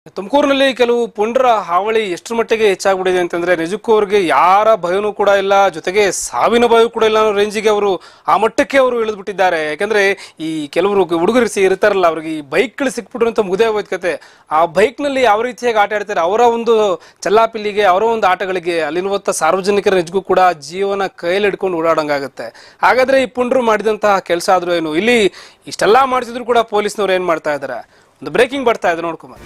ತುಮಕೂರಿನಲ್ಲಿ ಕೆಲವು ಪುಂಡ್ರ ಹಾವಳಿ ಎಷ್ಟರ ಮಟ್ಟಿಗೆ ಹೆಚ್ಚಾಗ್ಬಿಟ್ಟಿದೆ ಅಂತಂದ್ರೆ ನಿಜಕ್ಕೂ ಅವ್ರಿಗೆ ಯಾರ ಭಯನೂ ಕೂಡ ಇಲ್ಲ ಜೊತೆಗೆ ಸಾವಿನ ಭಯ ಕೂಡ ಇಲ್ಲ ಅನ್ನೋ ರೇಂಜಿಗೆ ಅವರು ಆ ಮಟ್ಟಕ್ಕೆ ಅವರು ಇಳಿದ್ಬಿಟ್ಟಿದ್ದಾರೆ ಯಾಕಂದ್ರೆ ಈ ಕೆಲವರು ಹುಡುಗರು ಸಿ ಇರ್ತಾರಲ್ಲ ಅವ್ರಿಗೆ ಈ ಬೈಕ್ಗಳು ಸಿಕ್ಬಿಟ್ರು ಅಂತ ಮುಗ್ದೇ ಹೋಯ್ತು ಕತೆ ಆ ಬೈಕ್ನಲ್ಲಿ ಯಾವ ರೀತಿಯಾಗಿ ಆಟ ಆಡ್ತಾರೆ ಅವರ ಒಂದು ಚಲ್ಲಾಪಿಲ್ಲಿಗೆ ಅವರ ಒಂದು ಆಟಗಳಿಗೆ ಅಲ್ಲಿರುವಂಥ ಸಾರ್ವಜನಿಕರ ನಿಜಕ್ಕೂ ಕೂಡ ಜೀವನ ಕೈಯಲ್ಲಿ ಹಿಡ್ಕೊಂಡು ಓಡಾಡಂಗಾಗುತ್ತೆ ಹಾಗಾದ್ರೆ ಈ ಪುಂಡ್ರು ಮಾಡಿದಂತಹ ಕೆಲಸ ಆದ್ರೂ ಏನು ಇಲ್ಲಿ ಇಷ್ಟೆಲ್ಲ ಮಾಡ್ತಿದ್ರು ಕೂಡ ಪೊಲೀಸ್ನವ್ರು ಏನ್ ಮಾಡ್ತಾ ಇದ್ದಾರೆ ಒಂದು ಬ್ರೇಕಿಂಗ್ ಬರ್ತಾ ಇದೆ ನೋಡ್ಕೊಂಬ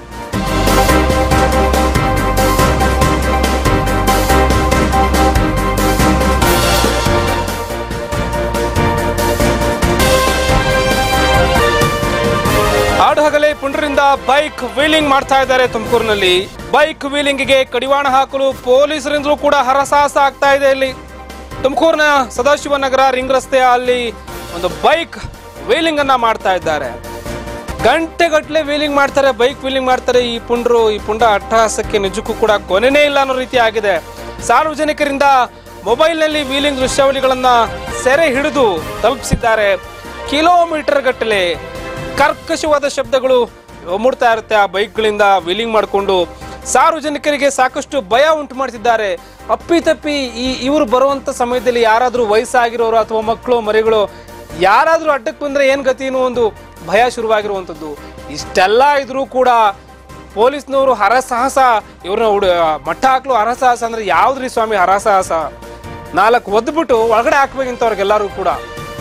ಆಡಹಗಲೇ ಪುಂಡ್ರಿಂದ ಬೈಕ್ ವೀಲಿಂಗ್ ಮಾಡ್ತಾ ಇದ್ದಾರೆ ತುಮಕೂರಿನಲ್ಲಿ ಬೈಕ್ ವೀಲಿಂಗಿಗೆ ಕಡಿವಾಣ ಹಾಕಲು ಪೊಲೀಸರಿಂದಲೂ ಕೂಡ ಹರಸಾಹಸ ಆಗ್ತಾ ಇದೆ ಇಲ್ಲಿ ತುಮಕೂರಿನ ಸದಾಶಿವನಗರ ರಿಂಗ್ ರಸ್ತೆಯ ಅಲ್ಲಿ ಒಂದು ಬೈಕ್ ವೀಲಿಂಗ್ ಅನ್ನ ಮಾಡ್ತಾ ಇದ್ದಾರೆ ಗಂಟೆಗಟ್ಟಲೆ ವೀಲಿಂಗ್ ಮಾಡ್ತಾರೆ ಬೈಕ್ ವೀಲಿಂಗ್ ಮಾಡ್ತಾರೆ ಈ ಪುಂಡ್ರು ಈ ಪುಂಡ ಅಟ್ಟಹಾಸಕ್ಕೆ ನಿಜಕ್ಕೂ ಕೂಡ ಕೊನೆನೇ ಇಲ್ಲ ಅನ್ನೋ ರೀತಿ ಆಗಿದೆ ಸಾರ್ವಜನಿಕರಿಂದ ಮೊಬೈಲ್ನಲ್ಲಿ ವೀಲಿಂಗ್ ದೃಶ್ಯಾವಳಿಗಳನ್ನ ಸೆರೆ ಹಿಡಿದು ತಲುಪಿಸಿದ್ದಾರೆ ಕಿಲೋಮೀಟರ್ ಗಟ್ಟಲೆ ಕರ್ಕಶವಾದ ಶಬ್ದಗಳು ಮೂಡ್ತಾ ಇರುತ್ತೆ ಆ ಬೈಕ್ಗಳಿಂದ ವೀಲಿಂಗ್ ಮಾಡಿಕೊಂಡು ಸಾರ್ವಜನಿಕರಿಗೆ ಸಾಕಷ್ಟು ಭಯ ಉಂಟು ಮಾಡ್ತಿದ್ದಾರೆ ಅಪ್ಪಿತಪ್ಪಿ ಈ ಇವರು ಬರುವಂತ ಸಮಯದಲ್ಲಿ ಯಾರಾದರೂ ವಯಸ್ಸಾಗಿರೋರು ಅಥವಾ ಮಕ್ಕಳು ಮರಿಗಳು ಯಾರಾದರೂ ಅಡ್ಡಕ್ಕೆ ಬಂದ್ರೆ ಏನ್ ಗತಿ ಅನ್ನೋ ಒಂದು ಭಯ ಶುರುವಾಗಿರುವಂಥದ್ದು ಇಷ್ಟೆಲ್ಲ ಇದ್ರೂ ಕೂಡ ಪೊಲೀಸ್ನವರು ಹರಸಾಹಸ ಇವ್ರನ್ನ ಹುಡು ಮಟ್ಟ ಹಾಕ್ಲು ಹರಸಾಹಸ ಅಂದ್ರೆ ಯಾವ್ದ್ರಿ ಸ್ವಾಮಿ ಹರಸಾಹಸ ನಾಲ್ಕು ಒದ್ಬಿಟ್ಟು ಒಳಗಡೆ ಹಾಕ್ಬೇಕಿಂತವ್ರಿಗೆಲ್ಲರಿಗೂ ಕೂಡ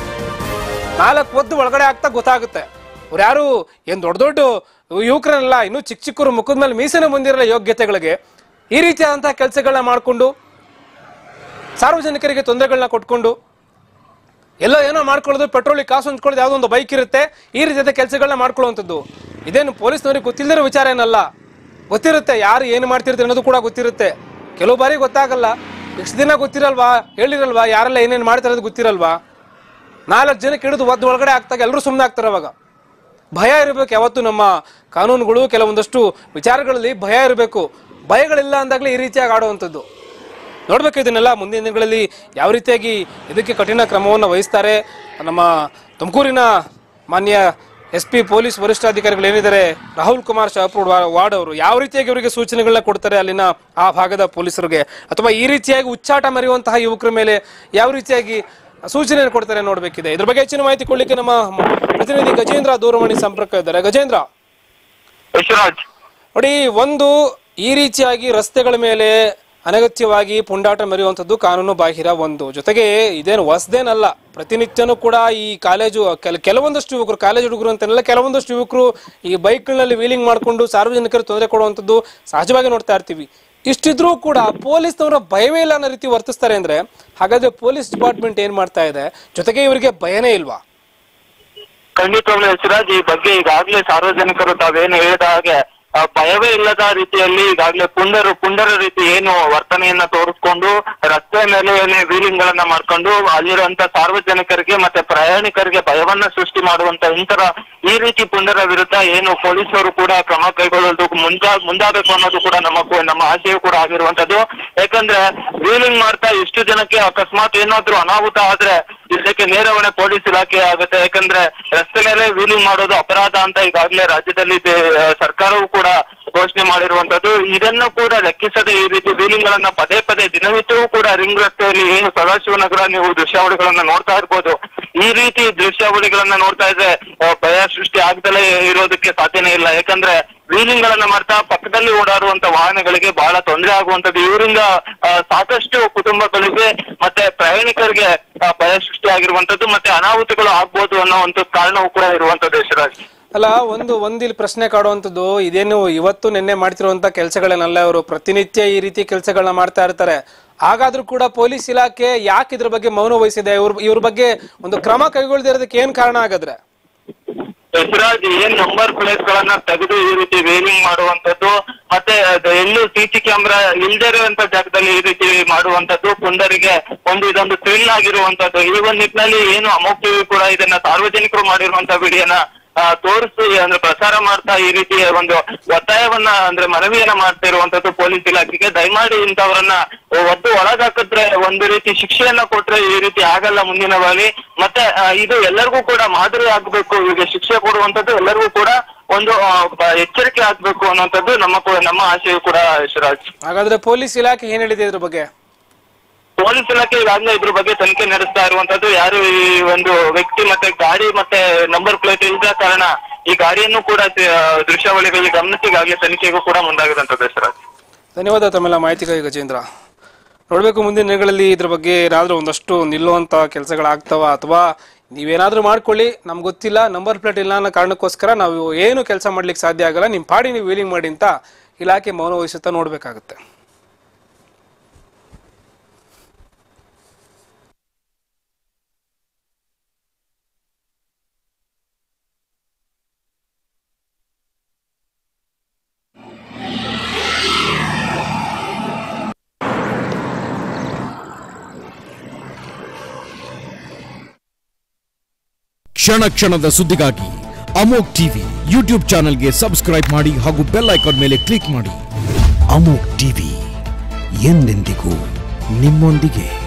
ನಾಲ್ಕು ಒದ್ದು ಒಳಗಡೆ ಆಗ್ತಾ ಗೊತ್ತಾಗುತ್ತೆ ಅವ್ರು ಯಾರು ಏನ್ ದೊಡ್ಡ ದೊಡ್ಡ ಯುವಕರಲ್ಲ ಇನ್ನೂ ಚಿಕ್ಕ ಚಿಕ್ಕರು ಮುಖದ ಮೇಲೆ ಮೀಸನೆ ಬಂದಿರಲ್ಲ ಯೋಗ್ಯತೆಗಳಿಗೆ ಈ ರೀತಿಯಾದಂತಹ ಕೆಲಸಗಳನ್ನ ಮಾಡಿಕೊಂಡು ಸಾರ್ವಜನಿಕರಿಗೆ ತೊಂದರೆಗಳನ್ನ ಕೊಟ್ಕೊಂಡು ಎಲ್ಲೋ ಏನೋ ಮಾಡ್ಕೊಳ್ಳೋದು ಪೆಟ್ರೋಲಿಗೆ ಕಾಸು ಹಂಚ್ಕೊಳ್ಳೋದು ಯಾವುದೋ ಒಂದು ಬೈಕ್ ಇರುತ್ತೆ ಈ ರೀತಿಯಾದ ಕೆಲಸಗಳನ್ನ ಮಾಡ್ಕೊಳ್ಳುವಂಥದ್ದು ಇದೇನು ಪೊಲೀಸ್ನವ್ರಿಗೆ ಗೊತ್ತಿಲ್ಲದಿರೋ ವಿಚಾರ ಏನಲ್ಲ ಗೊತ್ತಿರುತ್ತೆ ಯಾರು ಏನು ಮಾಡ್ತಿರ್ತಾರೆ ಅನ್ನೋದು ಕೂಡ ಗೊತ್ತಿರುತ್ತೆ ಕೆಲವು ಬಾರಿ ಗೊತ್ತಾಗಲ್ಲ ಎಷ್ಟು ದಿನ ಗೊತ್ತಿರಲ್ವಾ ಹೇಳಿರಲ್ವಾ ಯಾರೆಲ್ಲ ಏನೇನು ಮಾಡ್ತಾರೆ ಅದು ಗೊತ್ತಿರಲ್ವಾ ನಾಲ್ಕು ಜನಕ್ಕೆ ಹಿಡಿದು ಒದ್ದು ಒಳಗಡೆ ಆಗ್ತಾಗ ಎಲ್ಲರೂ ಸುಮ್ಮನೆ ಆಗ್ತಾರೆ ಅವಾಗ ಭಯ ಇರಬೇಕು ಯಾವತ್ತು ನಮ್ಮ ಕಾನೂನುಗಳು ಕೆಲವೊಂದಷ್ಟು ವಿಚಾರಗಳಲ್ಲಿ ಭಯ ಇರಬೇಕು ಭಯಗಳಿಲ್ಲ ಅಂದಾಗಲೇ ಈ ರೀತಿಯಾಗಿ ಆಡುವಂಥದ್ದು ನೋಡ್ಬೇಕು ಇದನ್ನೆಲ್ಲ ಮುಂದಿನ ದಿನಗಳಲ್ಲಿ ಯಾವ ರೀತಿಯಾಗಿ ಇದಕ್ಕೆ ಕಠಿಣ ಕ್ರಮವನ್ನು ವಹಿಸ್ತಾರೆ ನಮ್ಮ ತುಮಕೂರಿನ ಮಾನ್ಯ ಎಸ್ ಪಿ ಪೊಲೀಸ್ ವರಿಷ್ಠಾಧಿಕಾರಿಗಳು ಏನಿದ್ದಾರೆ ರಾಹುಲ್ ಕುಮಾರ್ ಶಾಪುರ್ ವಾರ್ಡ್ ಅವರು ಯಾವ ರೀತಿಯಾಗಿ ಅವರಿಗೆ ಸೂಚನೆಗಳನ್ನ ಕೊಡ್ತಾರೆ ಅಲ್ಲಿನ ಆ ಭಾಗದ ಪೊಲೀಸರಿಗೆ ಅಥವಾ ಈ ರೀತಿಯಾಗಿ ಉಚ್ಚಾಟ ಮೆರೆಯುವಂತಹ ಯುವಕರ ಮೇಲೆ ಯಾವ ರೀತಿಯಾಗಿ ಸೂಚನೆಯನ್ನು ಕೊಡ್ತಾರೆ ನೋಡ್ಬೇಕಿದೆ ಇದ್ರ ಬಗ್ಗೆ ಹೆಚ್ಚಿನ ಮಾಹಿತಿ ಕೊಡ್ಲಿಕ್ಕೆ ನಮ್ಮ ಪ್ರತಿನಿಧಿ ಗಜೇಂದ್ರ ದೂರವಾಣಿ ಸಂಪರ್ಕ ಇದ್ದಾರೆ ಗಜೇಂದ್ರ ಯಶರಾಜ್ ನೋಡಿ ಒಂದು ಈ ರೀತಿಯಾಗಿ ರಸ್ತೆಗಳ ಮೇಲೆ ಅನಗತ್ಯವಾಗಿ ಪುಂಡಾಟ ಮೆರೆಯುವಂಥದ್ದು ಕಾನೂನು ಬಾಹಿರ ಒಂದು ಜೊತೆಗೆ ಇದೇನು ಹೊಸದೇನಲ್ಲ ಪ್ರತಿನಿತ್ಯನೂ ಕೂಡ ಈ ಕಾಲೇಜು ಕೆಲ ಕೆಲವೊಂದಷ್ಟು ಯುವಕರು ಕಾಲೇಜ್ ಹುಡುಗರು ಅಂತೆಲ್ಲ ಕೆಲವೊಂದಷ್ಟು ಯುವಕರು ಈ ಬೈಕ್ಗಳಲ್ಲಿ ವೀಲಿಂಗ್ ಮಾಡಿಕೊಂಡು ಸಾರ್ವಜನಿಕರು ತೊಂದರೆ ಕೊಡುವಂಥದ್ದು ಸಹಜವಾಗಿ ನೋಡ್ತಾ ಇರ್ತೀವಿ ಇಷ್ಟಿದ್ರೂ ಕೂಡ ಪೊಲೀಸ್ನವರ ಭಯವೇ ಇಲ್ಲ ಅನ್ನೋ ರೀತಿ ವರ್ತಿಸ್ತಾರೆ ಅಂದ್ರೆ ಹಾಗಾದ್ರೆ ಪೊಲೀಸ್ ಡಿಪಾರ್ಟ್ಮೆಂಟ್ ಏನ್ ಮಾಡ್ತಾ ಇದೆ ಜೊತೆಗೆ ಇವರಿಗೆ ಭಯನೇ ಇಲ್ವಾ ಖಂಡಿತವಾಗ್ಲೂ ಯಶರಾಜ್ ಈ ಬಗ್ಗೆ ಈಗಾಗಲೇ ಸಾರ್ವಜನಿಕರು ತಾವೇನು ಹೇಳಿದ ಹಾಗೆ ಆ, ಭಯವೇ ಇಲ್ಲದ ರೀತಿಯಲ್ಲಿ ಈಗಾಗಲೇ ಪುಂಡರು ಪುಂಡರ ರೀತಿ ಏನು ವರ್ತನೆಯನ್ನ ತೋರಿಸ್ಕೊಂಡು ರಸ್ತೆ ಮೇಲೆ ವೀಲಿಂಗ್ ಗಳನ್ನ ಮಾಡ್ಕೊಂಡು ಅಲ್ಲಿರುವಂತ ಸಾರ್ವಜನಿಕರಿಗೆ ಮತ್ತೆ ಪ್ರಯಾಣಿಕರಿಗೆ ಭಯವನ್ನ ಸೃಷ್ಟಿ ಮಾಡುವಂತ ಇಂತರ ಈ ರೀತಿ ಪುಂಡರ ವಿರುದ್ಧ ಏನು ಪೊಲೀಸರು ಕೂಡ ಕ್ರಮ ಕೈಗೊಳ್ಳಲು ಮುಂದಾ ಮುಂದಾಗಬೇಕು ಅನ್ನೋದು ಕೂಡ ನಮ್ಮ ಕೂ- ನಮ್ಮ ಆಶಯ ಕೂಡ ಆಗಿರುವಂತದ್ದು ಯಾಕಂದ್ರೆ ವೀಲಿಂಗ್ ಮಾಡ್ತಾ ಇಷ್ಟು ಜನಕ್ಕೆ ಅಕಸ್ಮಾತ್ ಏನಾದ್ರೂ ಅನಾಹುತ ಆದ್ರೆ ಇದಕ್ಕೆ ನೇರ ಹೊಣೆ ಪೊಲೀಸ್ ಇಲಾಖೆ ಆಗುತ್ತೆ ಯಾಕಂದ್ರೆ ರಸ್ತೆ ಮೇಲೆ ವೀಲಿಂಗ್ ಮಾಡೋದು ಅಪರಾಧ ಅಂತ ಈಗಾಗಲೇ ರಾಜ್ಯದಲ್ಲಿ ದೇ- ಆ, ಸರ್ಕಾರವು ಕೂಡ ಘೋಷಣೆ ಮಾಡಿರುವಂತದ್ದು ಇದನ್ನು ಕೂಡ ಲೆಕ್ಕಿಸದೆ ಈ ರೀತಿ ವೀಲಿಂಗ್ ಗಳನ್ನ ಪದೇ ಪದೇ ದಿನನಿತ್ಯವೂ ಕೂಡ ರಿಂಗ್ ರಸ್ತೆಯಲ್ಲಿ ಏನು ಸದಾಶಿವನಗರ ನೀವು ದೃಶ್ಯಾವಳಿಗಳನ್ನ ನೋಡ್ತಾ ಇರ್ಬೋದು ಈ ರೀತಿ ದೃಶ್ಯಾವಳಿಗಳನ್ನ ನೋಡ್ತಾ ಇದ್ರೆ ಆ, ಭಯ ಸೃಷ್ಟಿ ಆಗ್ದಲೇ ಇರೋದಕ್ಕೆ ಸಾಧ್ಯನೇ ಇಲ್ಲ ಯಾಕಂದ್ರೆ ವೀಲಿಂಗ್ ಗಳನ್ನ ಮಾಡ್ತಾ ಪಕ್ಕದಲ್ಲಿ ಓಡಾಡುವಂತ ವಾಹನಗಳಿಗೆ ಬಹಳ ತೊಂದರೆ ಆಗುವಂತದ್ದು ಇವರಿಂದ ಆ, ಸಾಕಷ್ಟು ಕುಟುಂಬಗಳಿಗೆ ಮತ್ತೆ ಪ್ರಯಾಣಿಕರಿಗೆ ಆ, ಭಯ ಸೃಷ್ಟಿ ಆಗಿರುವಂತದ್ದು ಮತ್ತೆ ಅನಾಹುತಗಳು ಆಗ್ಬೋದು ಅನ್ನೋ ಒಂದು ಕಾರಣವೂ ಕೂಡ ಇರುವಂತದ್ದು ಯಶರಾಜ್ ಅಲ್ಲ ಒಂದು ಒಂದಿಲ್ ಪ್ರಶ್ನೆ ಕಾಡುವಂಥದ್ದು ಇದೇನು ಇವತ್ತು ನಿನ್ನೆ ಮಾಡ್ತಿರುವಂತ ಕೆಲಸಗಳೇನಲ್ಲ ಇವರು ಪ್ರತಿನಿತ್ಯ ಈ ರೀತಿ ಕೆಲಸಗಳನ್ನ ಮಾಡ್ತಾ ಇರ್ತಾರೆ ಹಾಗಾದ್ರೂ ಕೂಡ ಪೊಲೀಸ್ ಇಲಾಖೆ ಯಾಕೆ ಇದ್ರ ಬಗ್ಗೆ ಮೌನ ವಹಿಸಿದೆ ಇವ್ರ ಇವ್ರ ಬಗ್ಗೆ ಒಂದು ಕ್ರಮ ಕೈಗೊಳ್ಳದಿರೋದಕ್ಕೆ ಏನ್ ಕಾರಣ ಹಾಗಾದ್ರೆ ಯಶರಾಜ್ ಏನ್ ನಂಬರ್ ಪ್ಲೇಟ್ ಗಳನ್ನ ತೆಗೆದು ಈ ರೀತಿ ವೇಲಿಂಗ್ ಮಾಡುವಂತದ್ದು ಮತ್ತೆ ಅದು ಎಲ್ಲೂ ಸಿಸಿ ಕ್ಯಾಮ್ರಾ ಇಲ್ದೇ ಇರುವಂತ ಜಾಗದಲ್ಲಿ ಈ ರೀತಿ ಮಾಡುವಂತದ್ದು ಪುಂಡರಿಗೆ ಒಂದು ಇದೊಂದು ಥ್ರಿಲ್ ಆಗಿರುವಂತದ್ದು ಈ ಒಂದು ನಿಟ್ಟಿನಲ್ಲಿ ಏನು ಅಮೋಕ್ ಟಿವಿ ಕೂಡ ಇದನ್ನ ಸಾರ್ವಜನಿಕರು ಮಾಡಿರುವಂತ ವಿಡಿಯೋನ ಆ, ತೋರಿಸಿ ಅಂದ್ರೆ ಪ್ರಸಾರ ಮಾಡ್ತಾ ಈ ರೀತಿಯ ಒಂದು ಒತ್ತಾಯವನ್ನ ಅಂದ್ರೆ ಮನವಿಯನ್ನ ಮಾಡ್ತಾ ಇರುವಂತದ್ದು ಪೊಲೀಸ್ ಇಲಾಖೆಗೆ ದಯಮಾಡಿ ಇಂಥವರನ್ನ ಒದ್ದು ಒಳಗಾಕಿದ್ರೆ ಒಂದು ರೀತಿ ಶಿಕ್ಷೆಯನ್ನ ಕೊಟ್ರೆ ಈ ರೀತಿ ಆಗಲ್ಲ ಮುಂದಿನ ಬಾರಿ ಮತ್ತೆ ಆ, ಇದು ಎಲ್ಲರಿಗೂ ಕೂಡ ಮಾದರಿ ಆಗ್ಬೇಕು ಈಗ ಶಿಕ್ಷೆ ಕೊಡುವಂತದ್ದು ಎಲ್ಲರಿಗೂ ಕೂಡ ಒಂದು ಆ, ಬ- ಎಚ್ಚರಿಕೆ ಆಗ್ಬೇಕು ಅನ್ನುವಂಥದ್ದು ನಮ್ಮ ಕೂ- ನಮ್ಮ ಆಶಯ ಕೂಡ ಶಿವರಾಜ್ ಹಾಗಾದ್ರೆ ಪೊಲೀಸ್ ಇಲಾಖೆ ಏನ್ ಹೇಳಿದೆ ಇದ್ರ ಬಗ್ಗೆ ಪೊಲೀಸ್ ಇಲಾಖೆ ಈಗಾಗಲೇ ಇದ್ರ ಬಗ್ಗೆ ತನಿಖೆ ನಡೆಸ್ತಾ ಇರುವಂತದ್ದು ಯಾರು ಈ ಒಂದು ವ್ಯಕ್ತಿ ಮತ್ತೆ ಗಾಡಿ ಮತ್ತೆ ನಂಬರ್ ಪ್ಲೇಟ್ ಇಲ್ಲದ ಕಾರಣ ಈ ಗಾಡಿಯನ್ನು ಕೂಡ ತ- ದೃಶ್ಯಾವಳಿಗಳಿಗೆ ಗಮನಿಸಿ ಈಗಾಗಲೇ ತನಿಖೆಗೂ ಕೂಡ ಮುಂದಾಗಿರುವಂತದ್ದು ಸರ್ ಧನ್ಯವಾದ ತಮ್ಮೆಲ್ಲ ಮಾಹಿತಿಗಾಗಿ ಗಜೇಂದ್ರ ನೋಡಬೇಕು ಮುಂದಿನ ದಿನಗಳಲ್ಲಿ ಇದ್ರ ಬಗ್ಗೆ ಏನಾದರೂ ಒಂದಷ್ಟು ನಿಲ್ಲುವಂಥ ಕೆಲಸಗಳಾಗ್ತವ ಅಥವಾ ನೀವೇನಾದರೂ ಮಾಡ್ಕೊಳ್ಳಿ ನಮ್ಗೆ ಗೊತ್ತಿಲ್ಲ ನಂಬರ್ ಪ್ಲೇಟ್ ಇಲ್ಲ ಅನ್ನೋ ಕಾರಣಕ್ಕೋಸ್ಕರ ನಾವು ಏನು ಕೆಲಸ ಮಾಡ್ಲಿಕ್ಕೆ ಸಾಧ್ಯ ಆಗಲ್ಲ ನಿಮ್ಮ ಪಾಡಿ ನೀವು ವೀಲಿಂಗ್ ಮಾಡಿ ಅಂತ ಇಲಾಖೆ ಮೌನ ವಹಿಸುತ್ತಾ ನೋಡಬೇಕಾಗುತ್ತೆ ಕ್ಷಣ ಕ್ಷಣದ ಸುದ್ದಿಗಾಗಿ ಅಮೋಕ್ ಟಿವಿ ಯೂಟ್ಯೂಬ್ ಚಾನೆಲ್ಗೆ ಸಬ್ಸ್ಕ್ರೈಬ್ ಮಾಡಿ ಹಾಗೂ ಬೆಲ್ ಐಕಾನ್ ಮೇಲೆ ಕ್ಲಿಕ್ ಮಾಡಿ ಅಮೋಕ್ ಟಿವಿ ಎಂದೆಂದಿಗೂ ನಿಮ್ಮೊಂದಿಗೆ